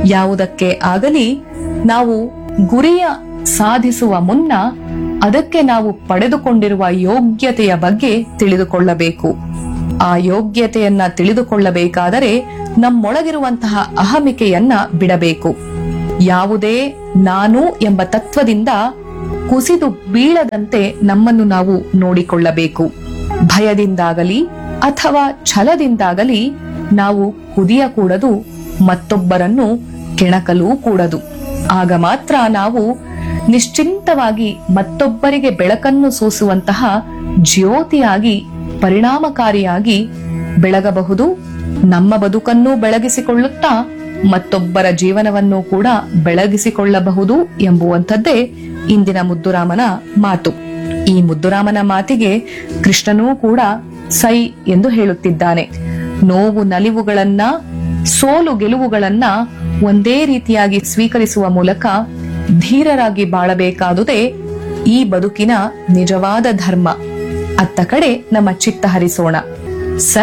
ಯಾವುದಕ್ಕೆ ಆಗಲಿ ನಾವು ಗುರಿಯ ಸಾಧಿಸುವ ಮುನ್ನ ಅದಕ್ಕೆ ನಾವು ಪಡೆದುಕೊಂಡಿರುವ ಯೋಗ್ಯತೆಯ ಬಗ್ಗೆ ತಿಳಿದುಕೊಳ್ಳಬೇಕು ಆ ಯೋಗ್ಯತೆಯನ್ನ ತಿಳಿದುಕೊಳ್ಳಬೇಕಾದರೆ ನಮ್ಮೊಳಗಿರುವಂತಹ ಅಹಮಿಕೆಯನ್ನ ಬಿಡಬೇಕು ಯಾವುದೇ ನಾನು ಎಂಬ ತತ್ವದಿಂದ ಕುಸಿದು ಬೀಳದಂತೆ ನಮ್ಮನ್ನು ನಾವು ನೋಡಿಕೊಳ್ಳಬೇಕು ಭಯದಿಂದಾಗಲಿ ಅಥವಾ ಛಲದಿಂದಾಗಲಿ ನಾವು ಕುದಿಯಕೂಡದು ಮತ್ತೊಬ್ಬರನ್ನು ಕೆಣಕಲೂ ಕೂಡದು ಆಗ ಮಾತ್ರ ನಾವು ನಿಶ್ಚಿಂತವಾಗಿ ಮತ್ತೊಬ್ಬರಿಗೆ ಬೆಳಕನ್ನು ಸೂಸುವಂತಹ ಜ್ಯೋತಿಯಾಗಿ ಪರಿಣಾಮಕಾರಿಯಾಗಿ ಬೆಳಗಬಹುದು ನಮ್ಮ ಬದುಕನ್ನು ಬೆಳಗಿಸಿಕೊಳ್ಳುತ್ತಾ ಮತ್ತೊಬ್ಬರ ಜೀವನವನ್ನು ಕೂಡ ಬೆಳಗಿಸಿಕೊಳ್ಳಬಹುದು ಎಂಬುವಂಥದ್ದೇ ಇಂದಿನ ಮುದ್ದುರಾಮನ ಮಾತು ಈ ಮುದ್ದುರಾಮನ ಮಾತಿಗೆ ಕೃಷ್ಣನೂ ಕೂಡ ಸೈ ಎಂದು ಹೇಳುತ್ತಿದ್ದಾನೆ ನೋವು ನಲಿವುಗಳನ್ನ ಸೋಲು ಗೆಲುವುಗಳನ್ನ ಒಂದೇ ರೀತಿಯಾಗಿ ಸ್ವೀಕರಿಸುವ ಮೂಲಕ ಧೀರರಾಗಿ ಬಾಳಬೇಕಾದುದೇ ಈ ಬದುಕಿನ ನಿಜವಾದ ಧರ್ಮ ಅತ್ತ ಕಡೆ ನಮ್ಮ ಚಿತ್ತ ಹರಿಸೋಣ